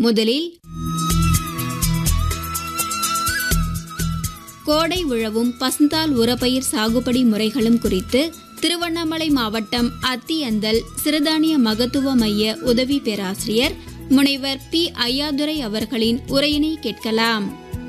முதலில் கோடை உழவும் பசுந்தால் உரப்பயிர் சாகுபடி முறைகளும் குறித்து திருவண்ணாமலை மாவட்டம் அத்தியந்தல் சிறுதானிய மகத்துவ மைய உதவி பேராசிரியர் முனைவர் பி ஐயாதுரை அவர்களின் உரையினை கேட்கலாம்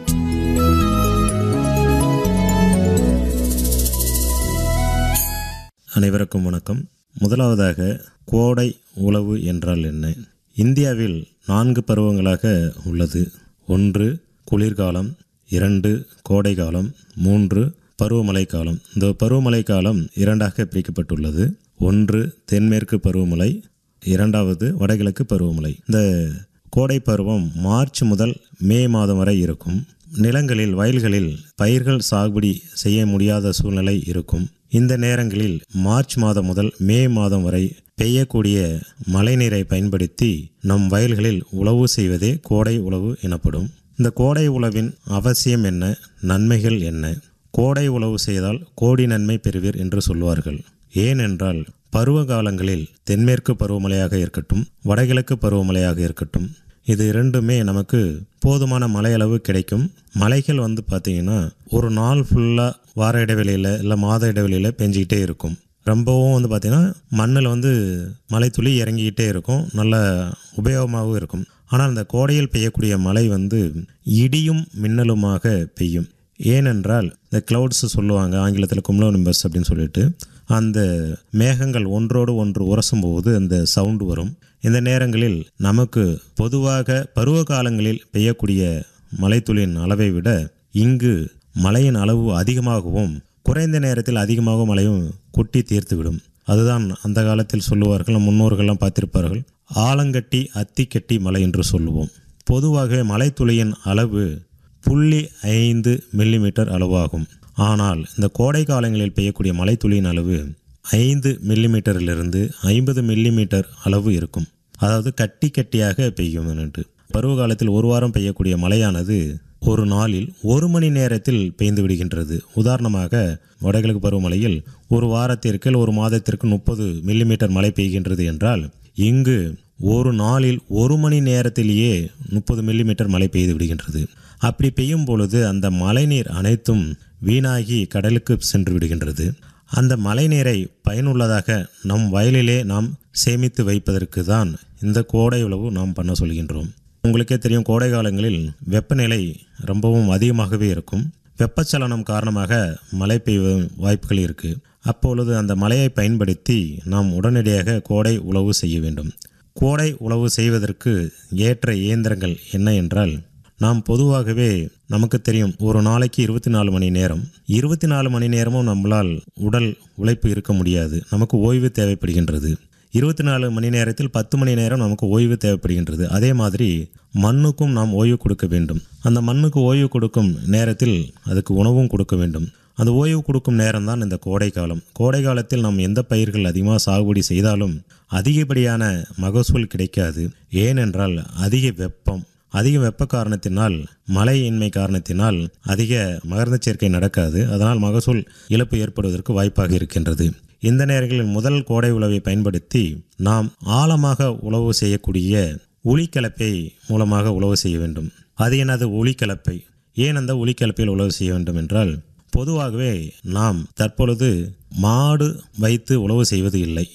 அனைவருக்கும் வணக்கம் முதலாவதாக கோடை உழவு என்றால் என்ன இந்தியாவில் நான்கு பருவங்களாக உள்ளது ஒன்று குளிர்காலம் இரண்டு கோடை காலம் மூன்று பருவமழை காலம் இந்த பருவமழை காலம் இரண்டாக பிரிக்கப்பட்டுள்ளது ஒன்று தென்மேற்கு பருவமழை இரண்டாவது வடகிழக்கு பருவமழை இந்த கோடை பருவம் மார்ச் முதல் மே மாதம் வரை இருக்கும் நிலங்களில் வயல்களில் பயிர்கள் சாகுபடி செய்ய முடியாத சூழ்நிலை இருக்கும் இந்த நேரங்களில் மார்ச் மாதம் முதல் மே மாதம் வரை பெய்யக்கூடிய மழைநீரை பயன்படுத்தி நம் வயல்களில் உழவு செய்வதே கோடை உழவு எனப்படும் இந்த கோடை உழவின் அவசியம் என்ன நன்மைகள் என்ன கோடை உழவு செய்தால் கோடி நன்மை பெறுவீர் என்று சொல்வார்கள் ஏனென்றால் பருவ காலங்களில் தென்மேற்கு பருவமழையாக இருக்கட்டும் வடகிழக்கு பருவமழையாக இருக்கட்டும் இது இரண்டுமே நமக்கு போதுமான மழையளவு கிடைக்கும் மலைகள் வந்து பார்த்திங்கன்னா ஒரு நாள் ஃபுல்லாக வார இடைவெளியில் இல்லை மாத இடைவெளியில் பெஞ்சிக்கிட்டே இருக்கும் ரொம்பவும் வந்து பார்த்திங்கன்னா மண்ணில் வந்து மலைத்துளி இறங்கிக்கிட்டே இருக்கும் நல்ல உபயோகமாகவும் இருக்கும் ஆனால் அந்த கோடையில் பெய்யக்கூடிய மழை வந்து இடியும் மின்னலுமாக பெய்யும் ஏனென்றால் இந்த க்ளவுட்ஸ் சொல்லுவாங்க ஆங்கிலத்தில் கும்லோ நிம்பஸ் அப்படின்னு சொல்லிட்டு அந்த மேகங்கள் ஒன்றோடு ஒன்று உரசும் போது அந்த சவுண்டு வரும் இந்த நேரங்களில் நமக்கு பொதுவாக பருவ காலங்களில் பெய்யக்கூடிய மழைத்துளியின் அளவை விட இங்கு மழையின் அளவு அதிகமாகவும் குறைந்த நேரத்தில் அதிகமாக மழையும் கொட்டி தீர்த்துவிடும் அதுதான் அந்த காலத்தில் சொல்லுவார்கள் நம் முன்னோர்கள்லாம் பார்த்திருப்பார்கள் ஆலங்கட்டி அத்திக்கட்டி மலை என்று சொல்லுவோம் பொதுவாக மழைத்துளியின் அளவு புள்ளி ஐந்து மில்லிமீட்டர் அளவாகும் ஆனால் இந்த கோடை காலங்களில் பெய்யக்கூடிய மழைத்துளியின் அளவு ஐந்து மில்லிமீட்டரிலிருந்து ஐம்பது மில்லிமீட்டர் அளவு இருக்கும் அதாவது கட்டி கட்டியாக பெய்யும் என்று பருவ காலத்தில் ஒரு வாரம் பெய்யக்கூடிய மழையானது ஒரு நாளில் ஒரு மணி நேரத்தில் பெய்ந்து விடுகின்றது உதாரணமாக வடகிழக்கு பருவமழையில் ஒரு வாரத்திற்கு ஒரு மாதத்திற்கு முப்பது மில்லிமீட்டர் மழை பெய்கின்றது என்றால் இங்கு ஒரு நாளில் ஒரு மணி நேரத்திலேயே முப்பது மில்லிமீட்டர் மழை பெய்து விடுகின்றது அப்படி பெய்யும் பொழுது அந்த மழைநீர் அனைத்தும் வீணாகி கடலுக்கு சென்று விடுகின்றது அந்த மழைநீரை பயனுள்ளதாக நம் வயலிலே நாம் சேமித்து வைப்பதற்கு தான் இந்த கோடை உழவு நாம் பண்ண சொல்கின்றோம் உங்களுக்கே தெரியும் கோடை காலங்களில் வெப்பநிலை ரொம்பவும் அதிகமாகவே இருக்கும் வெப்பச்சலனம் காரணமாக மழை பெய்ய வாய்ப்புகள் இருக்குது அப்பொழுது அந்த மழையை பயன்படுத்தி நாம் உடனடியாக கோடை உழவு செய்ய வேண்டும் கோடை உழவு செய்வதற்கு ஏற்ற இயந்திரங்கள் என்ன என்றால் நாம் பொதுவாகவே நமக்கு தெரியும் ஒரு நாளைக்கு இருபத்தி நாலு மணி நேரம் இருபத்தி நாலு மணி நேரமும் நம்மளால் உடல் உழைப்பு இருக்க முடியாது நமக்கு ஓய்வு தேவைப்படுகின்றது இருபத்தி நாலு மணி நேரத்தில் பத்து மணி நேரம் நமக்கு ஓய்வு தேவைப்படுகின்றது அதே மாதிரி மண்ணுக்கும் நாம் ஓய்வு கொடுக்க வேண்டும் அந்த மண்ணுக்கு ஓய்வு கொடுக்கும் நேரத்தில் அதுக்கு உணவும் கொடுக்க வேண்டும் அந்த ஓய்வு கொடுக்கும் நேரம் தான் இந்த கோடை காலம் கோடை காலத்தில் நாம் எந்த பயிர்கள் அதிகமாக சாகுபடி செய்தாலும் அதிகப்படியான மகசூல் கிடைக்காது ஏனென்றால் அதிக வெப்பம் அதிக வெப்ப காரணத்தினால் மழையின்மை காரணத்தினால் அதிக மகர்ந்த சேர்க்கை நடக்காது அதனால் மகசூல் இழப்பு ஏற்படுவதற்கு வாய்ப்பாக இருக்கின்றது இந்த நேரங்களில் முதல் கோடை உழவை பயன்படுத்தி நாம் ஆழமாக உழவு செய்யக்கூடிய உளிக்கலப்பை மூலமாக உழவு செய்ய வேண்டும் அது எனது உளிக்கலப்பை ஏன் அந்த உளிக்கலப்பையில் உழவு செய்ய வேண்டும் என்றால் பொதுவாகவே நாம் தற்பொழுது மாடு வைத்து உழவு செய்வது இல்லை